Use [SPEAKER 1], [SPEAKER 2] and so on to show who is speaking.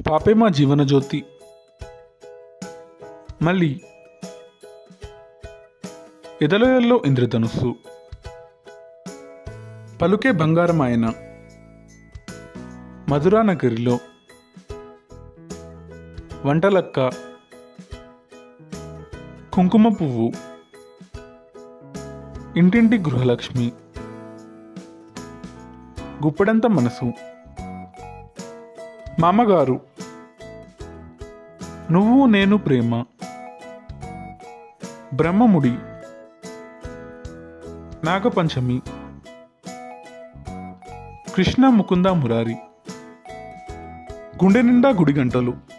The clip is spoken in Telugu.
[SPEAKER 1] పాపే మా జీవనజ్యోతి మళ్ళీ ఎదలోయల్లో ఇంద్రధనుస్సు పలుకే బంగారం ఆయన మధురా నగరిలో వంటలక్క కుంకుమ పువ్వు ఇంటింటి గృహలక్ష్మి గుప్పడంత మనసు మామగారు నువ్వు నేను ప్రేమ బ్రహ్మముడి నాగపంచమి కృష్ణ ముకుంద మురారి గుండె నిండా గుడి గంటలు